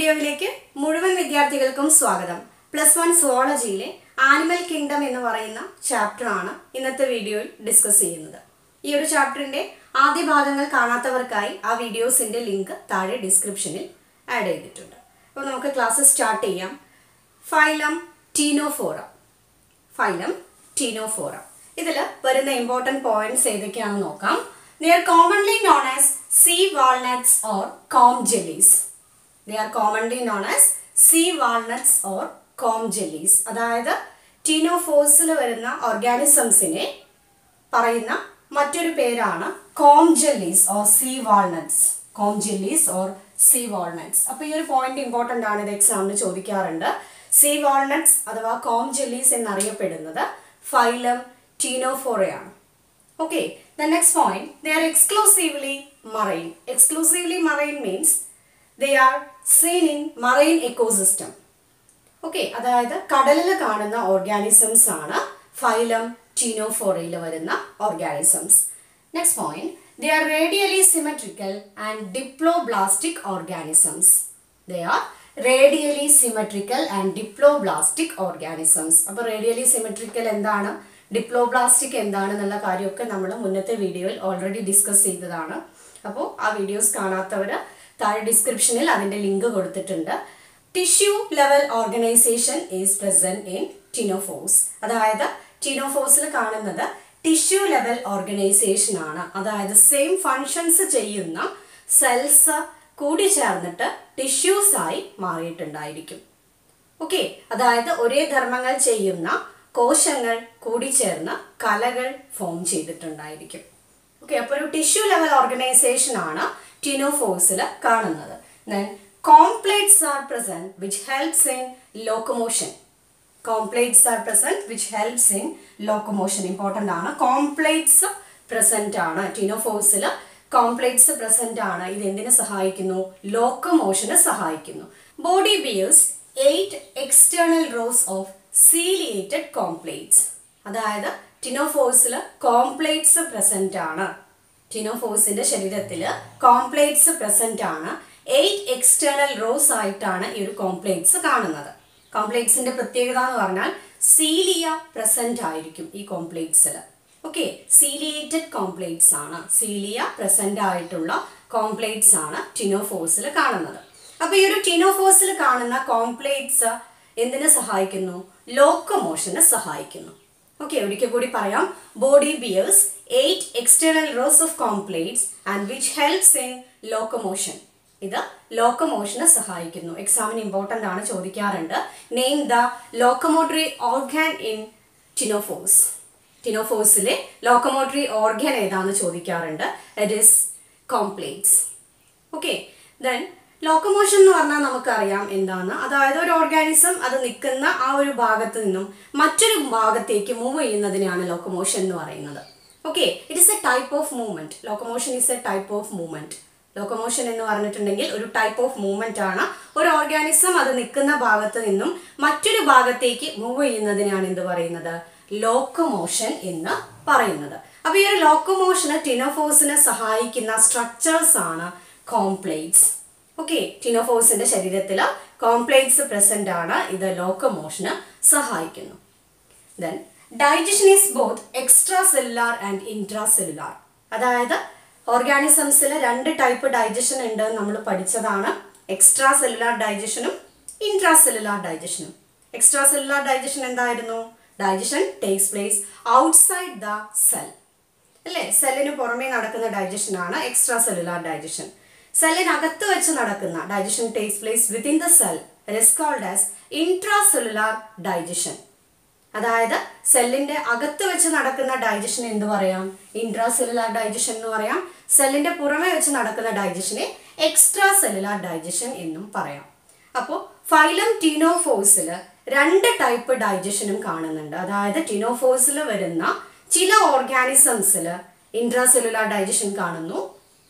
വീഡിയോയിലേക്ക് മുഴുവൻ വിദ്യാർത്ഥികൾക്കും സ്വാഗതം പ്ലസ് വൺ സുവോളജിയിലെ ആനിമൽ കിങ്ഡം എന്ന് പറയുന്ന ചാപ്റ്റർ ആണ് ഇന്നത്തെ വീഡിയോയിൽ ഡിസ്കസ് ചെയ്യുന്നത് ഈ ഒരു ചാപ്റ്ററിന്റെ ആദ്യ ഭാഗങ്ങൾ കാണാത്തവർക്കായി ആ വീഡിയോസിന്റെ ലിങ്ക് താഴെ ഡിസ്ക്രിപ്ഷനിൽ ആഡ് ചെയ്തിട്ടുണ്ട് അപ്പോൾ നമുക്ക് ക്ലാസ് സ്റ്റാർട്ട് ചെയ്യാം ഫൈലം ടീനോഫോറ ഫൈലം ടീനോഫോറ ഇതിൽ വരുന്ന ഇമ്പോർട്ടൻറ്റ് പോയിന്റ്സ് ഏതൊക്കെയാണെന്ന് നോക്കാം they are commonly known as sea walnuts or comb jellies they are commonly known as sea walnuts or comb jellies അതായത് ടീനോഫോഴ്സിൽ വരുന്ന ഓർഗാനിസംസിനെ പറയുന്ന മറ്റൊരു പേരാണ് comb jellies or sea walnuts comb jellies or sea walnuts അപ്പോൾ ഈ ഒരു പോയിന്റ് ഇമ്പോർട്ടൻ്റ് ആണ് ഇത് എക്സാമിന് ചോദിക്കാറുണ്ട് സീ വാൾനട്ട്സ് അഥവാ കോം ജെല്ലീസ് എന്നറിയപ്പെടുന്നത് phylum ടീനോഫോറയാണ് Okay, the next point, they are exclusively marine. Exclusively marine means they are seen in marine ecosystem. Okay അതായത് കടലിൽ കാണുന്ന ഓർഗാനിസംസ് ആണ് ഫൈലം ടീനോഫോറയിൽ വരുന്ന organisms next point they are radially symmetrical and diploblastic organisms they are radially symmetrical and diploblastic organisms അപ്പോൾ radially symmetrical എന്താണ് diploblastic എന്താണെന്നുള്ള കാര്യമൊക്കെ നമ്മൾ മുന്നത്തെ വീഡിയോയിൽ ഓൾറെഡി ഡിസ്കസ് ചെയ്തതാണ് അപ്പോൾ ആ വീഡിയോസ് കാണാത്തവർ താഴെ ഡിസ്ക്രിപ്ഷനിൽ അതിൻ്റെ ലിങ്ക് കൊടുത്തിട്ടുണ്ട് tissue level organisation is present in ctenophores അതായത് ടിനോഫോസിൽ കാണുന്നത് ടിഷ്യൂ ലെവൽ ഓർഗനൈസേഷൻ ആണ് അതായത് സെയിം ഫങ്ഷൻസ് ചെയ്യുന്ന സെൽസ് കൂടിച്ചേർന്നിട്ട് ടിഷ്യൂസ് ആയി മാറിയിട്ടുണ്ടായിരിക്കും ഓക്കെ അതായത് ഒരേ ധർമ്മങ്ങൾ ചെയ്യുന്ന കോശങ്ങൾ കൂടിച്ചേർന്ന് കലകൾ ഫോം ചെയ്തിട്ടുണ്ടായിരിക്കും ഓക്കെ അപ്പോൾ ഒരു ടിഷ്യൂ ലെവൽ ഓർഗനൈസേഷൻ ആണ് ടിനോഫോഴ്സിൽ കാണുന്നത് then comb plates are present which helps in locomotion comb plates are present which helps in locomotion important ആണ് കോംപ്ലേറ്റ്സ് പ്രസന്റ് ആണ് ടിനോഫോഴ്സിൽ കോംപ്ലേറ്റ്സ് പ്രസന്റ് ആണ് ഇത് എന്തിനെ സഹായിക്കുന്നു ലോക്കോമോഷന് സഹായിക്കുന്നു body bears eight external rows of ciliated comb plates അതായത് ടിനോഫോഴ്സിൽ കോംപ്ലേറ്റ്സ് പ്രസന്റ് ആണ് ടിനോഫോഴ്സിന്റെ ശരീരത്തിൽ കോംപ്ലേറ്റ്സ് പ്രസന്റ് ആണ് എയ്റ്റ് എക്സ്റ്റേണൽ റോസ് ആയിട്ടാണ് ഈ ഒരു കോംപ്ലേറ്റ്സ് കാണുന്നത് കോംപ്ലേറ്റ്സിന്റെ പ്രത്യേകത എന്ന് പറഞ്ഞാൽ സീലിയ പ്രസന്റ് ആയിരിക്കും ഈ കോംപ്ലേറ്റ്സിൽ ഓക്കെ സീലിയേറ്റഡ് കോംപ്ലേറ്റ്സ് ആണ് സീലിയ പ്രസന്റ് ആയിട്ടുള്ള കോംപ്ലേറ്റ്സ് ആണ് ടിനോഫോഴ്സിൽ കാണുന്നത് അപ്പൊ ഈ ഒരു ടിനോഫോഴ്സിൽ കാണുന്ന കോംപ്ലേറ്റ്സ് എന്തിനെ സഹായിക്കുന്നു ലോക്കോമോഷന് സഹായിക്കുന്നു ഓക്കെ ഒരിക്കൽ കൂടി പറയാം body bears eight external rows of comb plates and which helps in locomotion ഇത് ലോക്കോമോഷന് സഹായിക്കുന്നു എക്സാമിന് ഇമ്പോർട്ടൻ്റ് ആണ് ചോദിക്കാറുണ്ട് name the locomotory organ in ctenophores ടിനോഫോഴ്സിലെ ലോക്കോമോട്ടറി ഓർഗൻ ഏതാണെന്ന് ചോദിക്കാറുണ്ട് it is comb plates okay then locomotion എന്ന് പറഞ്ഞാൽ നമുക്കറിയാം എന്താണ് അതായത് ഒരു ഓർഗാനിസം അത് നിൽക്കുന്ന ആ ഒരു ഭാഗത്ത് നിന്നും മറ്റൊരു ഭാഗത്തേക്ക് മൂവ് ചെയ്യുന്നതിനെയാണ് ലോക്കോമോഷൻ എന്ന് പറയുന്നത് okay it is a type of movement locomotion is a type of movement locomotion എന്ന് പറഞ്ഞിട്ടുണ്ടെങ്കിൽ ഒരു ടൈപ്പ് ഓഫ് മൂവ്മെന്റ് ആണ് ഒരു ഓർഗാനിസം അത് നിൽക്കുന്ന ഭാഗത്ത് നിന്നും മറ്റൊരു ഭാഗത്തേക്ക് മൂവ് ചെയ്യുന്നതിനാണ് എന്ത് പറയുന്നത് ലോക്കോമോഷൻ എന്ന് പറയുന്നത് അപ്പൊ ഈ ഒരു ലോക്കോമോഷന് ടിനോഫോസിനെ സഹായിക്കുന്ന സ്ട്രക്ചേഴ്സ് ആണ് കോംപ്ലേറ്റ്സ് ഓക്കെ ടിനോഫോസിന്റെ ശരീരത്തിൽ കോംപ്ലേറ്റ്സ് പ്രസന്റ് ആണ് ഇത് ലോക്കോമോഷന് സഹായിക്കുന്നു then digestion is both extracellular and intracellular അതായത് ഓർഗാനിസംസിൽ രണ്ട് ടൈപ്പ് ഡൈജഷൻ ഉണ്ട് നമ്മൾ പഠിച്ചതാണ് എക്സ്ട്രാ സെല്ലുലാർ ഡൈജഷനും ഇൻട്രാ സെല്ലുലാർ ഡൈജഷനും എക്സ്ട്രാ സെല്ലുലാർ ഡൈജഷൻ എന്തായിരുന്നു digestion takes place outside the cell അല്ലേ സെല്ലിന് പുറമേ നടക്കുന്ന ഡൈജഷൻ ആണ് എക്സ്ട്രാ സെല്ലുലാർ ഡൈജഷൻ സെല്ലിനകത്ത് വെച്ച് നടക്കുന്ന digestion takes place within the cell is called as intracellular digestion അതായത് സെല്ലിന്റെ അകത്ത് വെച്ച് നടക്കുന്ന ഡൈജഷൻ എന്ത് പറയാം ഇൻട്രാ സെല്ലുലാർ ഡൈജഷൻ എന്ന് പറയാം സെല്ലിന്റെ പുറമെ വെച്ച് നടക്കുന്ന ഡൈജഷനെ എക്സ്ട്രാ സെല്ലുലാർ ഡൈജഷൻ എന്നും പറയാം അപ്പോൾ ഫൈലം ടീനോഫോഴ്സിൽ രണ്ട് ടൈപ്പ് ഡൈജഷനും കാണുന്നുണ്ട് അതായത് ടീനോഫോഴ്സിൽ വരുന്ന ചില ഓർഗാനിസംസിൽ ഇൻട്രാ സെല്ലുലാർ ഡൈജഷൻ കാണുന്നു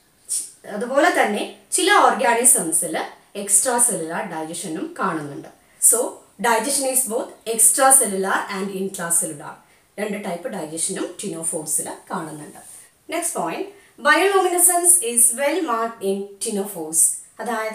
അതുപോലെ തന്നെ ചില ഓർഗാനിസംസിൽ എക്സ്ട്രാ സെല്ലുലാർ ഡൈജഷനും കാണുന്നുണ്ട് so digestion is both extracellular and intracellular രണ്ട് ടൈപ്പ് ഡൈജഷനും ടിനോഫോഴ്സിൽ കാണുന്നുണ്ട് next point bioluminescence is well marked in ctenophores അതായത്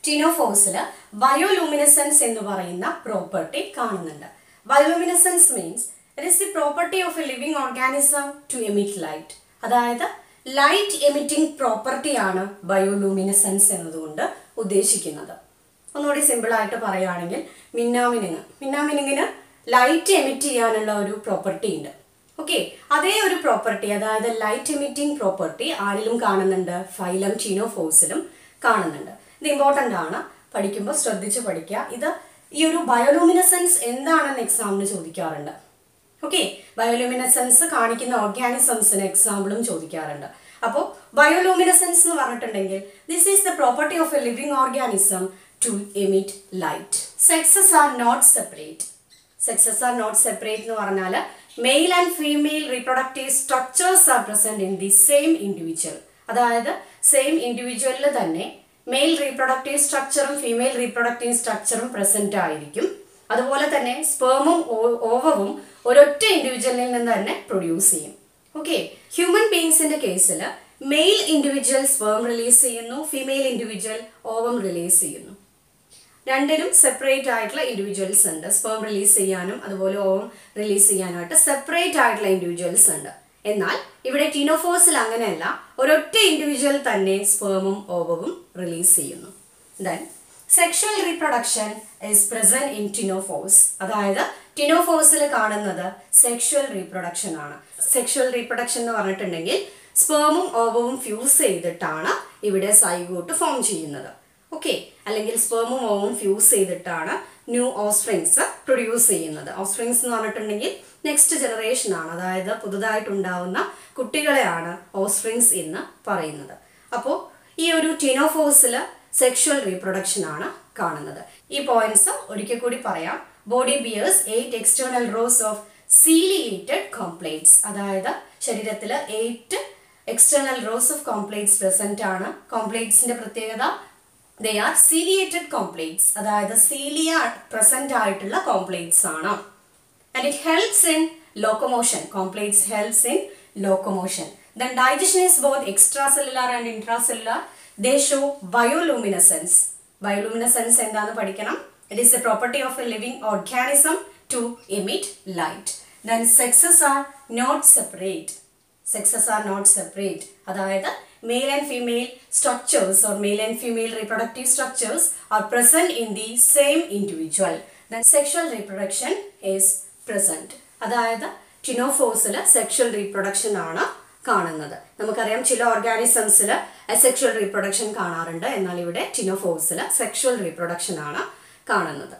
ടിനോഫോസിൽ ബയോലൂമിനസെൻസ് എന്ന് പറയുന്ന പ്രോപ്പർട്ടി കാണുന്നുണ്ട് bioluminescence means it is the property of a living organism to emit light അതായത് ലൈറ്റ് എമിറ്റിംഗ് പ്രോപ്പർട്ടിയാണ് ബയോലൂമിനസെൻസ് എന്നതുകൊണ്ട് ഉദ്ദേശിക്കുന്നത് ഒന്നുകൂടി സിമ്പിൾ ആയിട്ട് പറയുകയാണെങ്കിൽ മിന്നാമിനുങ്ങ് മിന്നാമിനുങ്ങിന് ലൈറ്റ് എമിറ്റ് ചെയ്യാനുള്ള ഒരു പ്രോപ്പർട്ടി ഉണ്ട് ഓക്കെ അതേ ഒരു പ്രോപ്പർട്ടി അതായത് ലൈറ്റ് എമിറ്റിംഗ് പ്രോപ്പർട്ടി ആരിലും കാണുന്നുണ്ട് ഫൈലം ടീനോഫോഴ്സിലും കാണുന്നുണ്ട് ഇത് ഇമ്പോർട്ടൻ്റ് ആണ് പഠിക്കുമ്പോൾ ശ്രദ്ധിച്ച് പഠിക്കുക ഇത് ഈ ഒരു ബയോലൂമിനസെൻസ് എന്താണെന്ന് എക്സാമിന് ചോദിക്കാറുണ്ട് ഓക്കെ ബയോലൂമിനസെൻസ് കാണിക്കുന്ന ഓർഗാനിസംസിന് എക്സാമ്പിളും ചോദിക്കാറുണ്ട് അപ്പോൾ ബയോലൂമിനസെൻസ് എന്ന് പറഞ്ഞിട്ടുണ്ടെങ്കിൽ this is the property of a living organism to emit light sexes are not separate sexes are not separate എന്ന് പറഞ്ഞാൽ male and female reproductive structures are present in the same individual അതായത് same ഇൻഡിവിജ്വലിൽ തന്നെ male reproductive സ്ട്രക്ചറും female reproductive സ്ട്രക്ചറും present ആയിരിക്കും അതുപോലെ തന്നെ സ്പേമും ഓവവും ഒരൊറ്റ ഇൻഡിവിജ്വലിൽ നിന്ന് തന്നെ പ്രൊഡ്യൂസ് ചെയ്യും ഓക്കെ ഹ്യൂമൻ ബീങ്സിന്റെ കേസിൽ മെയിൽ ഇൻഡിവിജ്വൽ സ്പേം റിലീസ് ചെയ്യുന്നു ഫീമെയിൽ ഇൻഡിവിജ്വൽ ഓവം റിലീസ് ചെയ്യുന്നു രണ്ടിനും സെപ്പറേറ്റ് ആയിട്ടുള്ള ഇൻഡിവിജ്വൽസ് ഉണ്ട് സ്പേം റിലീസ് ചെയ്യാനും അതുപോലെ ഓവം റിലീസ് ചെയ്യാനുമായിട്ട് സെപ്പറേറ്റ് ആയിട്ടുള്ള ഇൻഡിവിജ്വൽസ് ഉണ്ട് എന്നാൽ ഇവിടെ ടീനോഫോസിൽ അങ്ങനെയല്ല ഒരൊറ്റ ഇൻഡിവിജ്വൽ തന്നെ സ്പേമും ഓവവും റിലീസ് ചെയ്യുന്നു then sexual reproduction is present in ctenophores അതായത് ടിനോഫോസിൽ കാണുന്നത് സെക്ഷൽ റീപ്രൊഡക്ഷൻ ആണ് സെക്ഷൽ റീപ്രൊഡക്ഷൻ എന്ന് പറഞ്ഞിട്ടുണ്ടെങ്കിൽ സ്പേമും ഓവവും ഫ്യൂസ് ചെയ്തിട്ടാണ് ഇവിടെ സൈഗോട്ട് ഫോം ചെയ്യുന്നത് ഓക്കെ അല്ലെങ്കിൽ സ്പേമും ഓവും ഫ്യൂസ് ചെയ്തിട്ടാണ് ന്യൂ ഓസ്പ്രിങ്സ് പ്രൊഡ്യൂസ് ചെയ്യുന്നത് ഓസ്പ്രിങ്സ് എന്ന് പറഞ്ഞിട്ടുണ്ടെങ്കിൽ നെക്സ്റ്റ് ജനറേഷൻ ആണ് അതായത് പുതുതായിട്ടുണ്ടാവുന്ന കുട്ടികളെയാണ് ഓസ്പ്രിങ്സ് എന്ന് പറയുന്നത് അപ്പോൾ ഈ ഒരു ടിനോഫോസിൽ സെക്ഷൽ റീപ്രൊഡക്ഷൻ ആണ് കാണുന്നത് ഈ പോയിന്റ്സ് ഒരിക്കൽ കൂടി പറയാം body bears eight external rows of ciliated comb plates അതായത് ശരീരത്തിൽ eight external rows of comb plates present ആണ് കോംപ്ലേറ്റ്സിന്റെ പ്രത്യേകത ദേ ആർ സീലിയേറ്റഡ് കോംപ്ലേറ്റ്സ് അതായത് സീലിയ പ്രസന്റ് ആയിട്ടുള്ള കോംപ്ലേറ്റ്സ് ആണ് and it helps in locomotion comb plates helps in locomotion then digestion is both extracellular and intracellular they show bioluminescence bioluminescence എന്താണെന്ന് പഠിക്കണം it is a property of a living organism to emit light then sexes are not separate sexes are not separate അതായത് male and female structures or male and female reproductive structures are present in the same individual then sexual reproduction is present അതായത് ടിനോഫോസിൽ sexual reproduction ആണ് കാണുന്നത് നമുക്കറിയാം ചില ഓർഗാനിസംസിൽ sexual reproduction കാണാറുണ്ട് എന്നാൽ ഇവിടെ ടിനോഫോസിൽ സെക്ഷൽ റീപ്രൊഡക്ഷൻ ആണ് കാണുന്നത്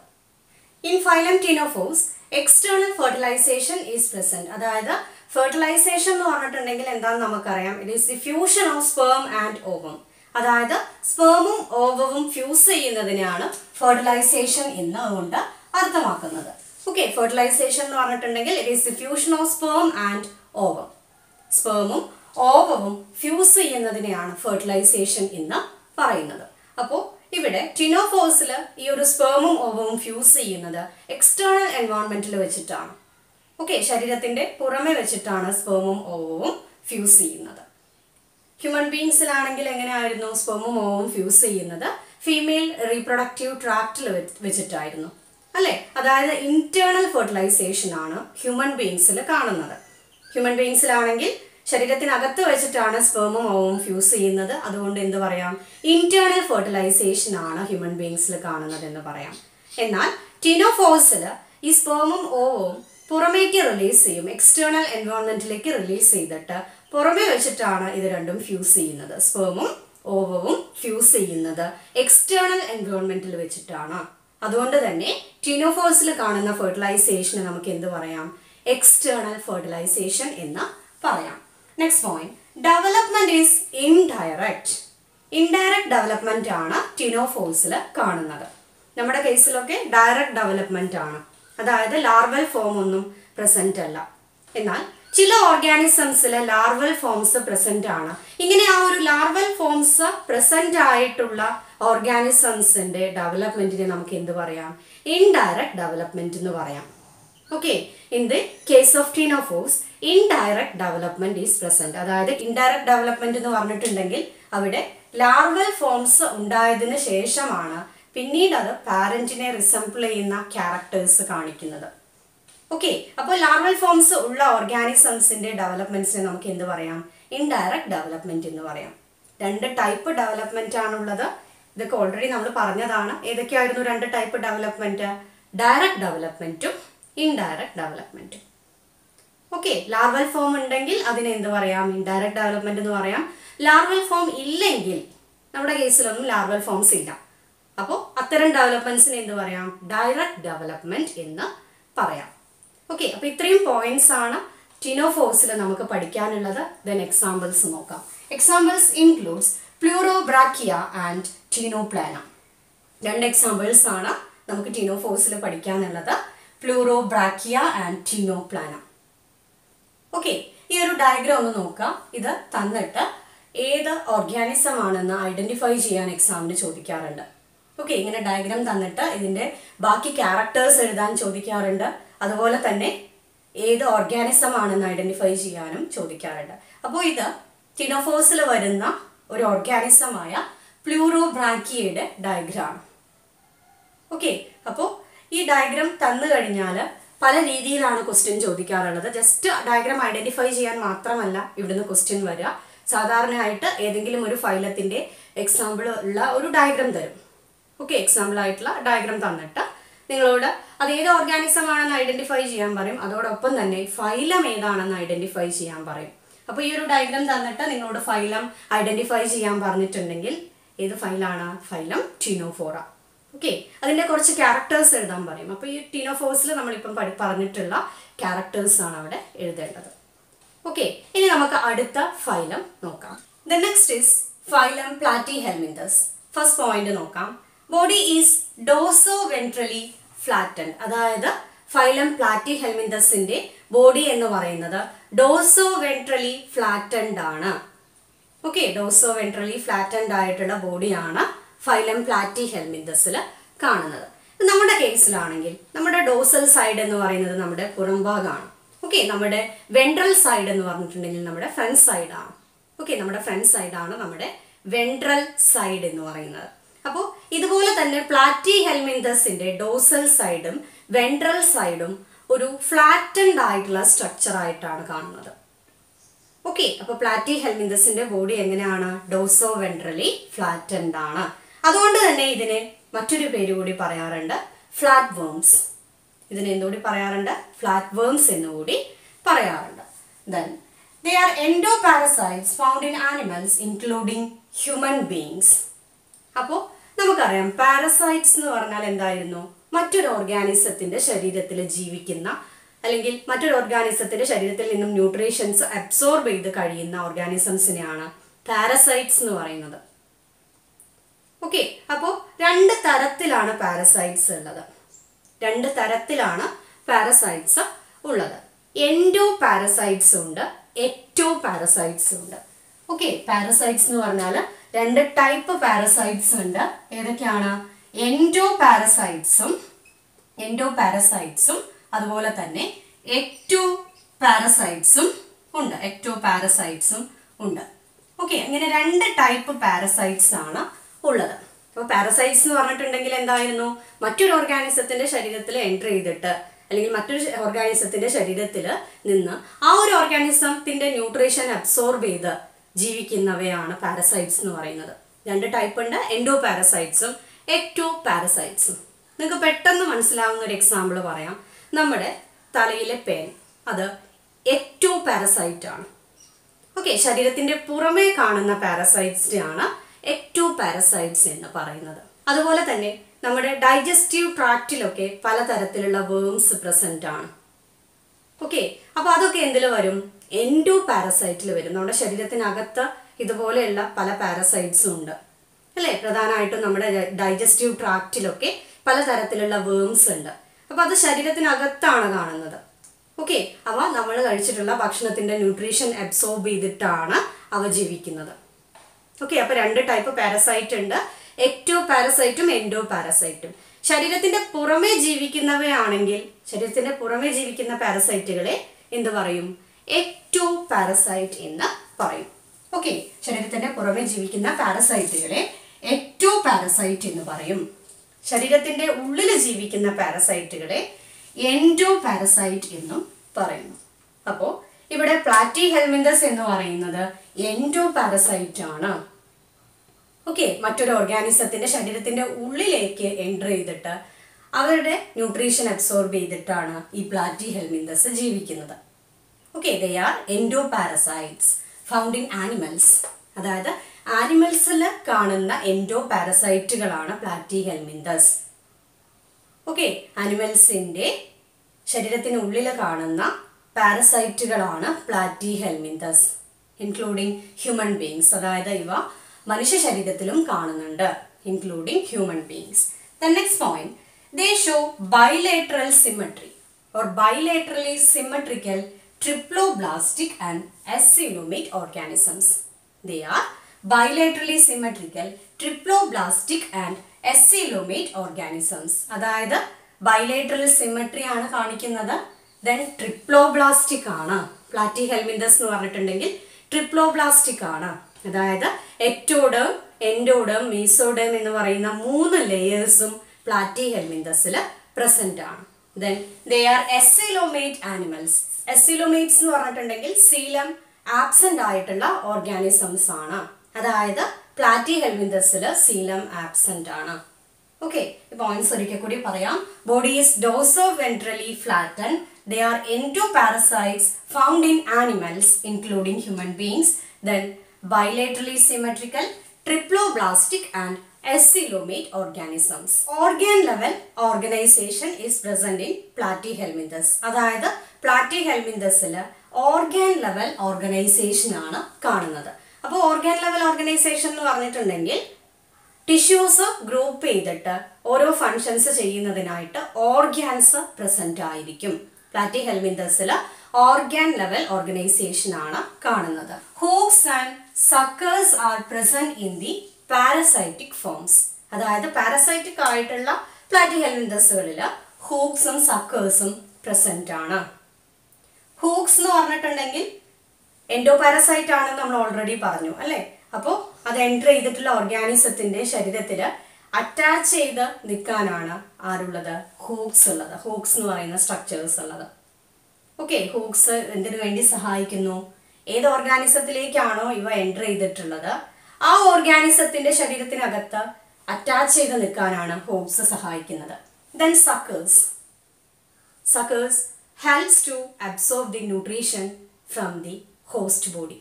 in phylum ctenophores external fertilisation is present അതായത് ഫെർട്ടിലൈസേഷൻ എന്ന് പറഞ്ഞിട്ടുണ്ടെങ്കിൽ എന്താണെന്ന് നമുക്കറിയാം it is the fusion of sperm and ovum അതായത് സ്പേമും ഓവവും ഫ്യൂസ് ചെയ്യുന്നതിനെയാണ് ഫെർട്ടിലൈസേഷൻ എന്നുകൊണ്ട് അർത്ഥമാക്കുന്നത് ഓക്കെ ഫെർട്ടിലൈസേഷൻ എന്ന് പറഞ്ഞിട്ടുണ്ടെങ്കിൽ it is the fusion of sperm and ovum സ്പേമും ഓവവും ഫ്യൂസ് ചെയ്യുന്നതിനെയാണ് ഫെർട്ടിലൈസേഷൻ എന്ന് പറയുന്നത് അപ്പോൾ ഇവിടെ ടിനോഫോസിൽ ഈ ഒരു സ്പേമും ഓവവും ഫ്യൂസ് ചെയ്യുന്നത് എക്സ്റ്റേണൽ എൻവയോൺമെന്റിൽ വെച്ചിട്ടാണ് ഓക്കെ ശരീരത്തിന്റെ പുറമെ വെച്ചിട്ടാണ് സ്പേമും ഓവവും ഫ്യൂസ് ചെയ്യുന്നത് ഹ്യൂമൻ ബീങ്സിലാണെങ്കിൽ എങ്ങനെയായിരുന്നു സ്പെമും ഓവും ഫ്യൂസ് ചെയ്യുന്നത് ഫീമെയിൽ റീപ്രൊഡക്റ്റീവ് ട്രാക്റ്റിൽ വെച്ചിട്ടായിരുന്നു അല്ലേ അതായത് ഇന്റേണൽ ഫെർട്ടിലൈസേഷൻ ആണ് ഹ്യൂമൻ ബീങ്സിൽ കാണുന്നത് ഹ്യൂമൻ ബീങ്സിലാണെങ്കിൽ ശരീരത്തിനകത്ത് വെച്ചിട്ടാണ് സ്പെമും ഓവും ഫ്യൂസ് ചെയ്യുന്നത് അതുകൊണ്ട് എന്ത് പറയാം ഇന്റേണൽ ഫെർട്ടിലൈസേഷൻ ആണ് ഹ്യൂമൻ ബീങ്സിൽ കാണുന്നത് എന്ന് പറയാം എന്നാൽ ടിനോഫോസിൽ ഈ സ്പേമും ഓവും പുറമേക്ക് റിലീസ് ചെയ്യും എക്സ്റ്റേണൽ എൻവയോൺമെന്റിലേക്ക് റിലീസ് ചെയ്തിട്ട് പുറമേ വെച്ചിട്ടാണ് ഇത് രണ്ടും ഫ്യൂസ് ചെയ്യുന്നത് സ്പേമും ഓവവും ഫ്യൂസ് ചെയ്യുന്നത് എക്സ്റ്റേണൽ എൻവയോൺമെന്റിൽ വെച്ചിട്ടാണ് അതുകൊണ്ട് തന്നെ ടിനോഫോസിൽ കാണുന്ന ഫെർട്ടിലൈസേഷന് നമുക്ക് എന്ത് പറയാം എക്സ്റ്റേണൽ ഫെർട്ടിലൈസേഷൻ എന്ന് പറയാം next point development is indirect indirect development ആണ് ടിനോഫോസിൽ കാണുന്നത് നമ്മുടെ കേസിലൊക്കെ ഡയറക്റ്റ് ഡെവലപ്മെന്റ് ആണ് അതായത് ലാർവൽ ഫോം ഒന്നും പ്രസന്റ് അല്ല എന്നാൽ ചില ഓർഗാനിസംസിൽ ലാർവൽ ഫോംസ് പ്രസന്റ് ആണ് ഇങ്ങനെ ആ ഒരു ലാർവൽ ഫോംസ് പ്രസന്റ് ആയിട്ടുള്ള ഓർഗാനിസംസിന്റെ ഡെവലപ്മെന്റിനെ നമുക്ക് എന്ത് പറയാം ഇൻഡയറക്റ്റ് ഡെവലപ്മെന്റ് എന്ന് പറയാം okay in the case of ctenophores indirect development is present അതായത് ഇൻഡയറക്റ്റ് ഡെവലപ്മെന്റ് എന്ന് പറഞ്ഞിട്ടുണ്ടെങ്കിൽ അവിടെ ലാർവൽ ഫോംസ് ഉണ്ടായതിനു ശേഷമാണ് പിന്നീട് അത് പാരന്റിനെ റിസംപിൾ ചെയ്യുന്ന ക്യാരക്ടേഴ്സ് കാണിക്കുന്നത് ഓക്കെ അപ്പോൾ ലാർവൽ ഫോംസ് ഉള്ള ഓർഗാനിസംസിന്റെ ഡെവലപ്മെന്റ്സിനെ നമുക്ക് എന്ത് പറയാം ഇൻഡയറക്റ്റ് ഡെവലപ്മെന്റ് എന്ന് പറയാം രണ്ട് ടൈപ്പ് ഡെവലപ്മെന്റ് ആണുള്ളത് ഇതൊക്കെ ഓൾറെഡി നമ്മൾ പറഞ്ഞതാണ് ഏതൊക്കെയായിരുന്നു രണ്ട് ടൈപ്പ് ഡെവലപ്മെന്റ് ഡയറക്റ്റ് ഡെവലപ്മെന്റും ഇൻഡയറക്റ്റ് ഡെവലപ്മെന്റും ഓക്കെ ലാർവൽ ഫോം ഉണ്ടെങ്കിൽ അതിനെ എന്ത് പറയാം ഇൻഡയറക്റ്റ് ഡെവലപ്മെന്റ് എന്ന് പറയാം ലാർവൽ ഫോം ഇല്ലെങ്കിൽ നമ്മുടെ കേസിലൊന്നും ലാർവൽ ഫോംസ് ഇല്ല അപ്പോൾ അത്തരം ഡെവലപ്മെന്റ്സിനെ എന്ത് പറയാം ഡയറക്റ്റ് ഡെവലപ്മെന്റ് എന്ന് പറയാം ഓക്കെ അപ്പോൾ ഇത്രയും പോയിന്റ്സ് ആണ് ടിനോഫോസിൽ നമുക്ക് പഠിക്കാനുള്ളത് ദെൻ എക്സാമ്പിൾസ് നോക്കാം examples includes Pleurobrachia and Ctenoplana രണ്ട് എക്സാമ്പിൾസ് ആണ് നമുക്ക് ടീനോഫോസിൽ പഠിക്കാനുള്ളത് പ്ലൂറോബ്രാക്കിയ ആൻഡ് ടീനോപ്ലാന ഓക്കെ ഈ ഒരു ഡയഗ്രാം ഒന്ന് നോക്കാം ഇത് തന്നിട്ട് ഏത് ഓർഗാനിസം ആണെന്ന് ഐഡന്റിഫൈ ചെയ്യാൻ എക്സാമിന് ചോദിക്കാറുണ്ട് ഓക്കെ ഇങ്ങനെ ഡയഗ്രാം തന്നിട്ട് ഇതിന്റെ ബാക്കി ക്യാരക്ടേഴ്സ് എഴുതാൻ ചോദിക്കാറുണ്ട് അതുപോലെ തന്നെ ഏത് ഓർഗാനിസം ആണെന്ന് ഐഡന്റിഫൈ ചെയ്യാനും ചോദിക്കാറുണ്ട് അപ്പോൾ ഇത് ടിനോഫോസിൽ വരുന്ന ഒരു ഓർഗാനിസമായ പ്ലൂറോബ്രാക്കിയയുടെ ഡയഗ്രാം ഓക്കെ അപ്പോൾ ഈ ഡയഗ്രാം തന്നു കഴിഞ്ഞാൽ പല രീതിയിലാണ് ക്വസ്റ്റ്യൻ ചോദിക്കാറുള്ളത് ജസ്റ്റ് ഡയഗ്രാം ഐഡന്റിഫൈ ചെയ്യാൻ മാത്രമല്ല ഇവിടുന്ന് ക്വസ്റ്റ്യൻ വരിക സാധാരണയായിട്ട് ഏതെങ്കിലും ഒരു ഫൈലത്തിന്റെ എക്സാമ്പിൾ ഉള്ള ഒരു ഡയഗ്രാം തരും ഓക്കെ എക്സാമ്പിൾ ആയിട്ടുള്ള ഡയഗ്രാം തന്നിട്ട് നിങ്ങളോട് അത് ഏത് ഓർഗാനിസം ആണെന്ന് ഐഡന്റിഫൈ ചെയ്യാൻ പറയും അതോടൊപ്പം തന്നെ ഫൈലം ഏതാണെന്ന് ഐഡന്റിഫൈ ചെയ്യാൻ പറയും അപ്പോൾ ഈ ഒരു ഡയഗ്രാം തന്നിട്ട് നിങ്ങളോട് ഫൈലം ഐഡന്റിഫൈ ചെയ്യാൻ പറഞ്ഞിട്ടുണ്ടെങ്കിൽ ഏത് ഫൈലാണ് ഫൈലം ടിനോഫോറ ഓക്കെ അതിന്റെ കുറച്ച് ക്യാരക്ടേഴ്സ് എഴുതാൻ പറയും അപ്പോൾ ഈ ടീനോഫോഴ്സിൽ നമ്മളിപ്പം പഠി പറഞ്ഞിട്ടുള്ള ക്യാരക്ടേഴ്സ് ആണ് അവിടെ എഴുതേണ്ടത് ഓക്കെ ഇനി നമുക്ക് അടുത്ത ഫൈലം നോക്കാം the next is phylum Platyhelminthes first point നോക്കാം body is dorsoventrally flatten അതായത് ഫൈലം പ്ലാറ്റി ഹെൽമിന്തസിന്റെ ബോഡി എന്ന് പറയുന്നത് ഡോസോ വെൻട്രലി ഫ്ലാറ്റൻഡ് ആണ് ഓക്കെ ഡോസോ വെൻട്രലി ഫ്ലാറ്റൻഡ് ആയിട്ടുള്ള ബോഡിയാണ് ഫൈലം പ്ലാറ്റി ഹെൽമിന്തസിൽ കാണുന്നത് നമ്മുടെ കേസിലാണെങ്കിൽ നമ്മുടെ ഡോസൽ സൈഡ് എന്ന് പറയുന്നത് നമ്മുടെ പുറംഭാഗമാണ് ഓക്കെ നമ്മുടെ വെൻട്രൽ സൈഡ് എന്ന് പറഞ്ഞിട്ടുണ്ടെങ്കിൽ നമ്മുടെ ഫ്രണ്ട് സൈഡാണ് ഓക്കെ നമ്മുടെ ഫ്രണ്ട് സൈഡാണ് നമ്മുടെ വെൻട്രൽ സൈഡ് എന്ന് പറയുന്നത് അപ്പോൾ ഇതുപോലെ തന്നെ പ്ലാറ്റി ഹെൽമിന്തസിന്റെ ഡോസൽ സൈഡും വെൻട്രൽ സൈഡും ഒരു ഫ്ലാറ്റൻഡ് ആയിട്ടുള്ള സ്ട്രക്ചർ ആയിട്ടാണ് കാണുന്നത് ഓക്കെ അപ്പോൾ പ്ലാറ്റി ഹെൽമിന്തസിന്റെ ബോഡി എങ്ങനെയാണ് ഡോസോ വെൻട്രലി ഫ്ലാറ്റൻഡ് ആണ് അതുകൊണ്ട് തന്നെ ഇതിനെ മറ്റൊരു പേര് കൂടി പറയാറുണ്ട് ഫ്ലാറ്റ് വേംസ് ഇതിനെ എന്തുകൂടി പറയാറുണ്ട് ഫ്ലാറ്റ് വേംസ് എന്നുകൂടി പറയാറുണ്ട് then they are endoparasites found in animals including human beings അപ്പോൾ നമുക്കറിയാം പാരസൈറ്റ്സ് എന്ന് പറഞ്ഞാൽ എന്തായിരുന്നു മറ്റൊരു ഓർഗാനിസത്തിന്റെ ശരീരത്തിൽ ജീവിക്കുന്ന അല്ലെങ്കിൽ മറ്റൊരു ഓർഗാനിസത്തിന്റെ ശരീരത്തിൽ നിന്നും ന്യൂട്രീഷൻസ് അബ്സോർബ് ചെയ്ത് കഴിയുന്ന ഓർഗാനിസംസിനെയാണ് പാരസൈറ്റ്സ് എന്ന് പറയുന്നത് ഓക്കെ അപ്പോൾ രണ്ട് തരത്തിലാണ് പാരസൈറ്റ്സ് ഉള്ളത് രണ്ട് തരത്തിലാണ് പാരസൈറ്റ്സ് ഉള്ളത് എൻഡോ പാരസൈറ്റ്സ് ഉണ്ട് എക്ടോ പാരസൈറ്റ്സ് ഉണ്ട് ഓക്കെ പാരസൈറ്റ്സ് എന്ന് പറഞ്ഞാൽ രണ്ട് ടൈപ്പ് പാരസൈറ്റ്സ് ഉണ്ട് ഏതൊക്കെയാണ് എൻഡോ പാരസൈറ്റ്സും എൻഡോ പാരസൈറ്റ്സും അതുപോലെ തന്നെ എക്ടോ പാരസൈറ്റ്സും ഉണ്ട് എക്ടോ പാരസൈറ്റ്സും ഉണ്ട് ഓക്കെ ഇങ്ങനെ രണ്ട് ടൈപ്പ് പാരസൈറ്റ്സ് ആണ് ഉള്ളത് അപ്പോൾ പാരസൈറ്റ്സ് എന്ന് പറഞ്ഞിട്ടുണ്ടെങ്കിൽ എന്തായിരുന്നു മറ്റൊരു ഓർഗാനിസത്തിന്റെ ശരീരത്തിൽ എൻട്രി ചെയ്തിട്ട് അല്ലെങ്കിൽ മറ്റൊരു ഓർഗാനിസത്തിന്റെ ശരീരത്തിൽ നിന്ന് ആ ഒരു ഓർഗാനിസത്തിന്റെ ന്യൂട്രീഷൻ അബ്സോർബ് ചെയ്ത് ജീവിക്കുന്നവയാണ് പാരസൈറ്റ്സ് എന്ന് പറയുന്നത് രണ്ട് ടൈപ്പ് ഉണ്ട് എൻഡോ പാരസൈറ്റ്സും എക്ടോ പാരസൈറ്റ്സും നിങ്ങൾക്ക് പെട്ടെന്ന് മനസ്സിലാവുന്ന ഒരു എക്സാമ്പിൾ പറയാം നമ്മുടെ തലയിലെ പേൻ അത് എക്ടോ പാരസൈറ്റ് ആണ് ഓക്കെ ശരീരത്തിന്റെ പുറമേ കാണുന്ന പാരസൈറ്റ്സ് ആണ് എക്ടോ പാരസൈറ്റ്സ് എന്ന് പറയുന്നത് അതുപോലെ തന്നെ നമ്മുടെ ഡൈജസ്റ്റീവ് ട്രാക്റ്റിലൊക്കെ പലതരത്തിലുള്ള വേംസ് പ്രസന്റ് ആണ് ഓക്കെ അപ്പൊ അതൊക്കെ എന്തിൽ വരും എൻഡോ പാരസൈറ്റിൽ വരും നമ്മുടെ ശരീരത്തിനകത്ത് ഇതുപോലെയുള്ള പല പാരസൈറ്റ്സും ഉണ്ട് അല്ലേ പ്രധാനമായിട്ടും നമ്മുടെ ഡൈജസ്റ്റീവ് ട്രാക്റ്റിലൊക്കെ പലതരത്തിലുള്ള വേംസ് ഉണ്ട് അപ്പൊ അത് ശരീരത്തിനകത്താണ് കാണുന്നത് ഓക്കെ അവ നമ്മൾ കഴിച്ചിട്ടുള്ള ഭക്ഷണത്തിന്റെ ന്യൂട്രീഷൻ അബ്സോർബ് ചെയ്തിട്ടാണ് അവ ജീവിക്കുന്നത് ഓക്കെ അപ്പൊ രണ്ട് ടൈപ്പ് പാരസൈറ്റ് ഉണ്ട് എക്ടോ പാരസൈറ്റും എൻഡോ പാരസൈറ്റും ശരീരത്തിന്റെ പുറമേ ജീവിക്കുന്നവയാണെങ്കിൽ ശരീരത്തിന്റെ പുറമേ ജീവിക്കുന്ന പാരസൈറ്റുകളെ എന്ത് പറയും എക്ടോ പാരസൈറ്റ് എന്ന് പറയും ഓക്കെ ശരീരത്തിന്റെ പുറമെ ജീവിക്കുന്ന പാരസൈറ്റുകളെ എക്ടോ പാരസൈറ്റ് എന്ന് പറയും ശരീരത്തിന്റെ ഉള്ളിൽ ജീവിക്കുന്ന പാരസൈറ്റുകളെ എൻഡോ പാരസൈറ്റ് എന്നും പറയുന്നു അപ്പോൾ ഇവിടെ പ്ലാറ്റി ഹെൽമിന്തസ് എന്ന് പറയുന്നത് എൻഡോ പാരസൈറ്റ് ആണ് ഓക്കെ മറ്റൊരു ഓർഗാനിസത്തിന്റെ ശരീരത്തിന്റെ ഉള്ളിലേക്ക് എൻ്റർ ചെയ്തിട്ട് അവരുടെ ന്യൂട്രീഷൻ അബ്സോർബ് ചെയ്തിട്ടാണ് ഈ പ്ലാറ്റി ഹെൽമിന്തസ് ജീവിക്കുന്നത് okay they are endoparasites found in animals അതായത് ആനിമൽസിൽ കാണുന്ന എൻഡോ പാരസൈറ്റുകളാണ് പ്ലാറ്റി ഹെൽമിന്തസ് ഓക്കെ ആനിമൽസിന്റെ ശരീരത്തിനുള്ളിൽ കാണുന്ന പാരസൈറ്റുകളാണ് platyhelminthes including human beings അതായത് ഇവ മനുഷ്യ ശരീരത്തിലും കാണുന്നുണ്ട് including human beings the next point they show bilateral symmetry or bilaterally symmetrical triploblastic and acinomate organisms. They are bilaterally symmetrical triploblastic and acinomate organisms. അതായത് ബൈലേറ്ററൽ സിമെട്രി ആണ് കാണിക്കുന്നത് then triploblastic ആണ് platyhelminthes എന്ന് പറഞ്ഞിട്ടുണ്ടെങ്കിൽ triploblastic ആണ് അതായത് ectoderm endoderm mesoderm എന്ന് പറയുന്ന മൂന്ന് ലെയേഴ്സും പ്ലാറ്റി ഹെൽമിന്തസിൽ പ്രസന്റ് ആണ് then they are acoelomate animals acoelomates എന്ന് പറഞ്ഞിട്ടുണ്ടെങ്കിൽ സീലം ആബ്സെന്റ് ആയിട്ടുള്ള ഓർഗാനിസംസ് ആണ് അതായത് പ്ലാറ്റി ഹെൽമിന്തസിൽ സീലം ആബ്സെന്റ് ആണ് ഓക്കെ പോയിന്റ്സ് ഒരിക്കൽ കൂടി പറയാം body is dorsoventrally flatten they are endoparasites found in animals including human beings then bilaterally symmetrical triploblastic and acoelomate organisms organ level organisation is present in platyhelminthes അതായത് പ്ലാറ്റി ഹെൽമിന്തസിൽ organ level organisation ആണ് കാണുന്നത് അപ്പോൾ organ level organisation എന്ന് പറഞ്ഞിട്ടുണ്ടെങ്കിൽ tissues group ചെയ്തിട്ട് ഓരോ ഫങ്ഷൻസ് ചെയ്യുന്നതിനായിട്ട് ഓർഗാൻസ് പ്രസന്റ് ആയിരിക്കും പ്ലാറ്റി ഹെൽമിന്തസിൽ ഓർഗാൻ ലെവൽ ഓർഗനൈസേഷൻ ആണ് കാണുന്നത് hooks and suckers are present in the parasitic forms അതായത് പാരസൈറ്റിക് ആയിട്ടുള്ള പ്ലാറ്റി ഹെൽമിന്തസുകളിൽ ഹൂക്സും സക്കേഴ്സും പ്രസന്റ് ആണ് ഹൂക്സ് എന്ന് പറഞ്ഞിട്ടുണ്ടെങ്കിൽ എൻഡോപാരസൈറ്റ് ആണെന്ന് നമ്മൾ ഓൾറെഡി പറഞ്ഞു അല്ലേ അപ്പോൾ അത് എൻ്റർ ചെയ്തിട്ടുള്ള ഓർഗാനിസത്തിന്റെ ശരീരത്തിൽ അറ്റാച്ച് ചെയ്ത് നിൽക്കാനാണ് ആരുള്ളത് ഹൂക്സ് ഉള്ളത് ഹൂക്സ് എന്ന് പറയുന്ന സ്ട്രക്ചേഴ്സ് ഉള്ളത് ഓക്കെ ഹൂക്സ് എന്തിനു വേണ്ടി സഹായിക്കുന്നു ഏത് ഓർഗാനിസത്തിലേക്കാണോ ഇവ എൻ്റർ ചെയ്തിട്ടുള്ളത് ആ ഓർഗാനിസത്തിന്റെ ശരീരത്തിനകത്ത് അറ്റാച്ച് ചെയ്ത് നിൽക്കാനാണ് ഹൂക്സ് സഹായിക്കുന്നത് then suckers suckers helps to absorb the nutrition from the host body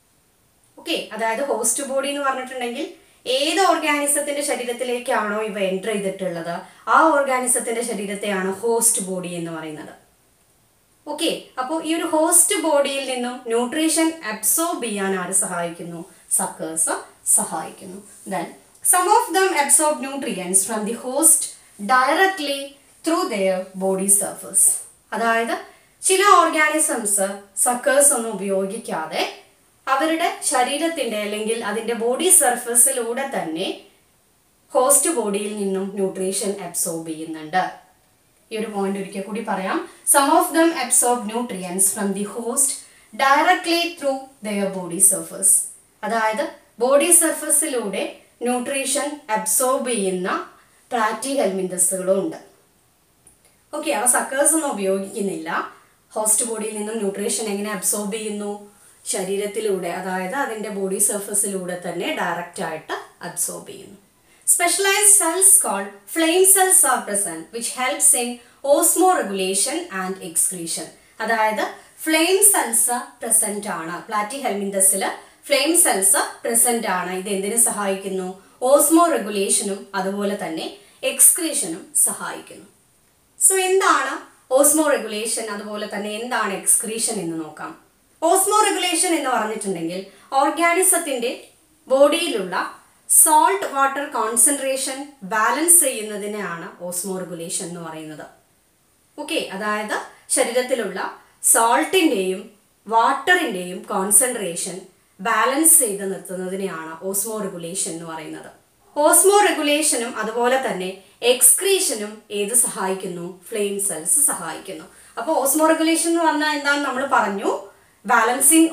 okay അതായത് ഹോസ്റ്റ് ബോഡി എന്ന് പറഞ്ഞിട്ടുണ്ടെങ്കിൽ ഏത് ഓർഗാനിസത്തിന്റെ ശരീരത്തിലേക്കാണോ ഇവ എൻ്റർ ചെയ്തിട്ടുള്ളത് ആ ഓർഗാനിസത്തിന്റെ ശരീരത്തെയാണ് ഹോസ്റ്റ് ബോഡി എന്ന് പറയുന്നത് ഓക്കെ അപ്പോൾ ഈ ഒരു ഹോസ്റ്റ് ബോഡിയിൽ നിന്നും ന്യൂട്രീഷൻ അബ്സോർബ് ചെയ്യാൻ ആര് സഹായിക്കുന്നു സക്കേഴ്സ് സഹായിക്കുന്നു then some of them absorb nutrients from the host directly through their body surface അതായത് ചില ഓർഗാനിസംസ് സക്കേഴ്സ് ഒന്നും ഉപയോഗിക്കാതെ അവരുടെ ശരീരത്തിന്റെ അല്ലെങ്കിൽ അതിന്റെ ബോഡി സർഫസിലൂടെ തന്നെ ഹോസ്റ്റ് ബോഡിയിൽ നിന്നും ന്യൂട്രീഷൻ അബ്സോർബ് ചെയ്യുന്നുണ്ട് ഈ ഒരു പോയിന്റ് ഒരിക്കൽ കൂടി പറയാം some of them absorb nutrients from the host directly through their body surface അതായത് ബോഡി സർഫസിലൂടെ ന്യൂട്രീഷൻ അബ്സോർബ് ചെയ്യുന്ന പ്രാറ്റി ഹെൽമിന്തസുകളും ഉണ്ട് ഓക്കെ അവ സക്കേഴ്സ് ഒന്നും ഉപയോഗിക്കുന്നില്ല ഹോസ്റ്റ് ബോഡിയിൽ നിന്നും ന്യൂട്രീഷൻ എങ്ങനെ അബ്സോർബ് ചെയ്യുന്നു ശരീരത്തിലൂടെ അതായത് അതിൻ്റെ ബോഡി സർഫസിലൂടെ തന്നെ ഡയറക്റ്റ് ആയിട്ട് അബ്സോർബ് ചെയ്യുന്നു specialised cells called flame cells are present which helps in osmoregulation and excretion അതായത് ഫ്ലെയിം സെൽസ് പ്രസന്റ് ആണ് പ്ലാറ്റി ഹെൽമിന്തസിൽ ഫ്ലെയിം സെൽസ് പ്രസന്റ് ആണ് ഇത് എന്തിനു സഹായിക്കുന്നു ഓസ്മോ റെഗുലേഷനും അതുപോലെ തന്നെ എക്സ്ക്രീഷനും സഹായിക്കുന്നു സോ എന്താണ് ഓസ്മോ റെഗുലേഷൻ അതുപോലെ തന്നെ എന്താണ് എക്സ്ക്രീഷൻ എന്ന് നോക്കാം ഓസ്മോ റെഗുലേഷൻ എന്ന് പറഞ്ഞിട്ടുണ്ടെങ്കിൽ ഓർഗാനിസത്തിന്റെ ബോഡിയിലുള്ള സോൾട്ട് വാട്ടർ കോൺസെൻട്രേഷൻ ബാലൻസ് ചെയ്യുന്നതിനെയാണ് ഓസ്മോ റെഗുലേഷൻ എന്ന് പറയുന്നത് ഓക്കെ അതായത് ശരീരത്തിലുള്ള സോൾട്ടിൻ്റെയും വാട്ടറിൻ്റെയും കോൺസെൻട്രേഷൻ ബാലൻസ് ചെയ്ത് നിർത്തുന്നതിനെയാണ് ഓസ്മോ റെഗുലേഷൻ എന്ന് പറയുന്നത് ഓസ്മോ റെഗുലേഷനും അതുപോലെ തന്നെ എക്സ്ക്രീഷനും ഏത് സഹായിക്കുന്നു ഫ്ലെയിം സെൽസ് സഹായിക്കുന്നു അപ്പോൾ ഓസ്മോ റെഗുലേഷൻ എന്ന് പറഞ്ഞാൽ എന്താണെന്ന് നമ്മൾ പറഞ്ഞു balancing of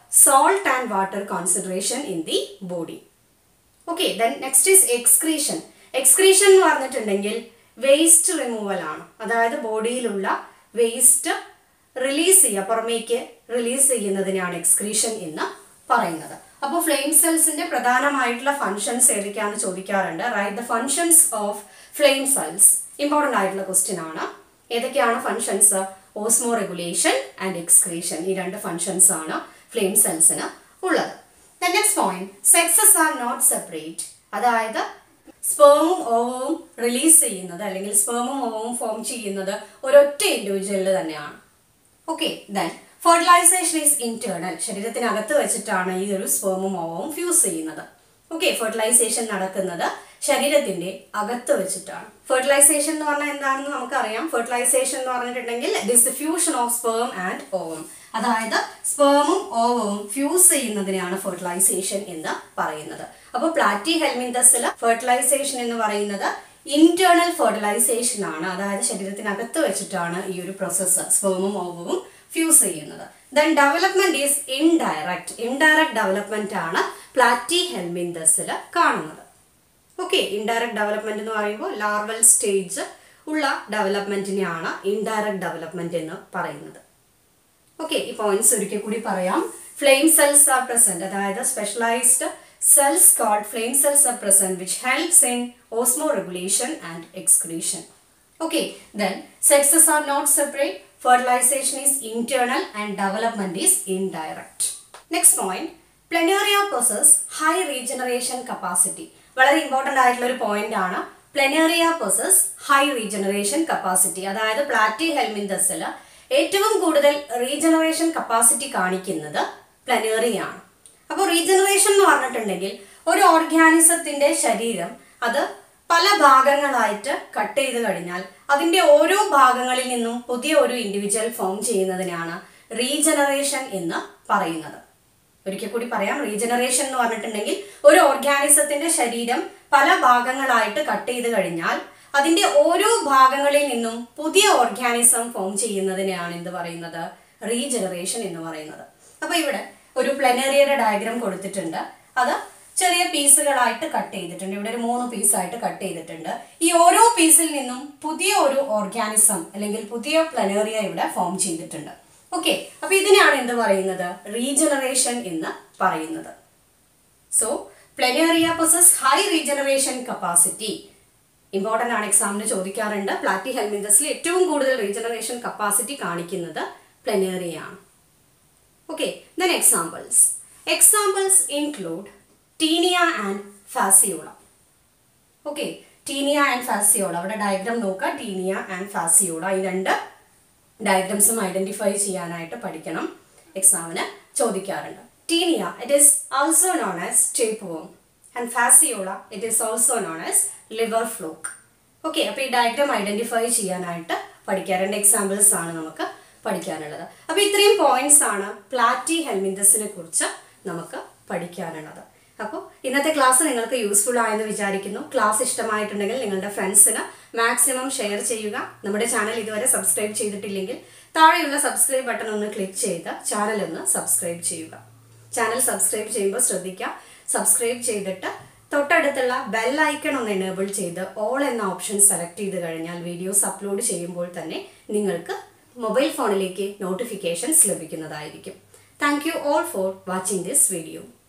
salt and water concentration in the body. Okay then next is excretion excretion എന്ന് പറഞ്ഞിട്ടുണ്ടെങ്കിൽ വേസ്റ്റ് റിമൂവൽ ആണ് അതായത് ബോഡിയിലുള്ള വേസ്റ്റ് റിലീസ് ചെയ്യുക പുറമേക്ക് റിലീസ് ചെയ്യുന്നതിനാണ് എക്സ്ക്രീഷൻ എന്ന് പറയുന്നത് അപ്പോൾ ഫ്ലെയിം സെൽസിന്റെ പ്രധാനമായിട്ടുള്ള ഫങ്ഷൻസ് ഏതൊക്കെയാണെന്ന് ചോദിക്കാറുണ്ട് right the functions of flame cells important ആയിട്ടുള്ള ക്വസ്റ്റ്യൻ ആണ് ഏതൊക്കെയാണ് functions osmoregulation and excretion ഈ രണ്ട് ഫങ്ഷൻസ് ആണ് ഫ്ലെയിം സെൽസിന് ഉള്ളത് next point sexes are not separate അതായത് സ്പേമും ഓവവും റിലീസ് ചെയ്യുന്നത് അല്ലെങ്കിൽ സ്പേമും ഓവവും ഫോം ചെയ്യുന്നത് ഒരൊറ്റ ഇൻഡിവിജ്വലിൽ തന്നെയാണ് okay then fertilisation is internal ശരീരത്തിനകത്ത് വെച്ചിട്ടാണ് ഈ ഒരു സ്പേമും ഓവവും ഫ്യൂസ് ചെയ്യുന്നത് ഓക്കെ ഫെർട്ടിലൈസേഷൻ നടക്കുന്നത് ശരീരത്തിന്റെ അകത്ത് വെച്ചിട്ടാണ് ഫെർട്ടിലൈസേഷൻ എന്ന് പറഞ്ഞാൽ എന്താണെന്ന് നമുക്കറിയാം ഫെർട്ടിലൈസേഷൻ എന്ന് പറഞ്ഞിട്ടുണ്ടെങ്കിൽ is the fusion of sperm and ovum അതായത് സ്പേമും ഓവവും ഫ്യൂസ് ചെയ്യുന്നതിനാണ് ഫെർട്ടിലൈസേഷൻ എന്ന് പറയുന്നത് അപ്പോൾ പ്ലാറ്റി ഹെൽമിന്തസിൽ ഫെർട്ടിലൈസേഷൻ എന്ന് പറയുന്നത് ഇന്റേണൽ ഫെർട്ടിലൈസേഷൻ ആണ് അതായത് ശരീരത്തിനകത്ത് വെച്ചിട്ടാണ് ഈ ഒരു പ്രോസസ്സ് സ്പേമും ഓവവും ഫ്യൂസ് ചെയ്യുന്നത് then development is indirect indirect development ആണ് പ്ലാറ്റി ഹെൽമിന്തസിൽ കാണുന്നത് ഓക്കെ ഇൻഡയറക്റ്റ് ഡെവലപ്മെന്റ് എന്ന് പറയുമ്പോൾ ലാർവൽ സ്റ്റേജ് ഉള്ള ഡെവലപ്മെന്റിനെയാണ് ഇൻഡയറക്റ്റ് ഡെവലപ്മെന്റ് എന്ന് പറയുന്നത് ഓക്കെ ഈ പോയിന്റ്സ് ഒരിക്കൽ കൂടി പറയാം ഫ്ലെയിം സെൽസ് ആർ പ്രസന്റ് അതായത് specialised cells called flame cells are present which helps in osmoregulation and excretion okay then sexes are not separate fertilisation is internal and development is indirect next point planaria possess high regeneration capacity വളരെ important ആയിട്ടുള്ള ഒരു point ആണ് planaria possess high regeneration capacity അതായത് പ്ലാറ്റി ഹെൽമിന്തസിൽ ഏറ്റവും കൂടുതൽ regeneration capacity കാണിക്കുന്നത് പ്ലനേറിയാണ് അപ്പോൾ റീജനറേഷൻ എന്ന് പറഞ്ഞിട്ടുണ്ടെങ്കിൽ ഒരു ഓർഗാനിസത്തിന്റെ ശരീരം അത് പല ഭാഗങ്ങളായിട്ട് കട്ട് ചെയ്ത് കഴിഞ്ഞാൽ അതിന്റെ ഓരോ ഭാഗങ്ങളിൽ നിന്നും പുതിയ ഒരു ഇൻഡിവിജ്വൽ ഫോം ചെയ്യുന്നതിനാണ് റീജനറേഷൻ എന്ന് പറയുന്നത് ഒരിക്കൽ കൂടി പറയാം റീജനറേഷൻ എന്ന് പറഞ്ഞിട്ടുണ്ടെങ്കിൽ ഒരു ഓർഗാനിസത്തിന്റെ ശരീരം പല ഭാഗങ്ങളായിട്ട് കട്ട് ചെയ്ത് കഴിഞ്ഞാൽ അതിന്റെ ഓരോ ഭാഗങ്ങളിൽ നിന്നും പുതിയ ഓർഗാനിസം ഫോം ചെയ്യുന്നതിനെയാണ് എന്ത് പറയുന്നത് റീജനറേഷൻ എന്ന് പറയുന്നത് അപ്പൊ ഇവിടെ ഒരു പ്ലനേറിയയുടെ ഡയഗ്രാം കൊടുത്തിട്ടുണ്ട് അത് ചെറിയ പീസുകളായിട്ട് കട്ട് ചെയ്തിട്ടുണ്ട് ഇവിടെ ഒരു മൂന്ന് പീസായിട്ട് കട്ട് ചെയ്തിട്ടുണ്ട് ഈ ഓരോ പീസിൽ നിന്നും പുതിയ ഒരു ഓർഗാനിസം അല്ലെങ്കിൽ പുതിയ പ്ലനേറിയ ഇവിടെ ഫോം ചെയ്തിട്ടുണ്ട് ഓക്കെ അപ്പൊ ഇതിനാണ് എന്ത് പറയുന്നത് റീജനറേഷൻ എന്ന് പറയുന്നത് so planaria possess high regeneration capacity important ആണ് എക്സാമിന് ചോദിക്കാറുണ്ട് പ്ലാറ്റി ഹെൽമിന്തസിൽ ഏറ്റവും കൂടുതൽ റീജനറേഷൻ കപ്പാസിറ്റി കാണിക്കുന്നത് പ്ലനേറിയ ആണ് okay then examples examples include Taenia and Fasciola okay Taenia and Fasciola അവിടെ ഡയഗ്രാം നോക്കുക ടീനിയ ആൻഡ് ഫാസിയോള ഈ രണ്ട് ഡയഗ്രാംസും ഐഡന്റിഫൈ ചെയ്യാനായിട്ട് പഠിക്കണം എക്സാമിന് ചോദിക്കാറുണ്ട് Taenia it is also known as tape worm and Fasciola it is also known as liver fluke okay അപ്പോൾ ഈ ഡയഗ്രാം ഐഡന്റിഫൈ ചെയ്യാനായിട്ട് പഠിക്കുക രണ്ട് എക്സാമ്പിൾസ് ആണ് നമുക്ക് പഠിക്കാനുള്ളത് അപ്പോൾ ഇത്രയും പോയിന്റ്സ് ആണ് പ്ലാറ്റി ഹെൽമിന്തസിനെ കുറിച്ച് നമുക്ക് പഠിക്കാനുള്ളത് അപ്പോൾ ഇന്നത്തെ ക്ലാസ് നിങ്ങൾക്ക് യൂസ്ഫുൾ ആയെന്ന് വിചാരിക്കുന്നു ക്ലാസ് ഇഷ്ടമായിട്ടുണ്ടെങ്കിൽ നിങ്ങളുടെ ഫ്രണ്ട്സിന് മാക്സിമം ഷെയർ ചെയ്യുക നമ്മുടെ ചാനൽ ഇതുവരെ സബ്സ്ക്രൈബ് ചെയ്തിട്ടില്ലെങ്കിൽ താഴെയുള്ള സബ്സ്ക്രൈബ് ബട്ടൺ ഒന്ന് ക്ലിക്ക് ചെയ്ത് ചാനൽ ഒന്ന് സബ്സ്ക്രൈബ് ചെയ്യുക ചാനൽ സബ്സ്ക്രൈബ് ചെയ്യുമ്പോൾ ശ്രദ്ധിക്കുക സബ്സ്ക്രൈബ് ചെയ്തിട്ട് തൊട്ടടുത്തുള്ള ബെൽ ഐക്കൺ ഒന്ന് എനേബിൾ ചെയ്ത് ഓൾ എന്ന ഓപ്ഷൻ സെലക്ട് ചെയ്ത് കഴിഞ്ഞാൽ വീഡിയോസ് അപ്ലോഡ് ചെയ്യുമ്പോൾ തന്നെ നിങ്ങൾക്ക് മൊബൈൽ ഫോണിലേക്ക് നോട്ടിഫിക്കേഷൻസ് ലഭിക്കുന്നതായിരിക്കും thank you all for watching this video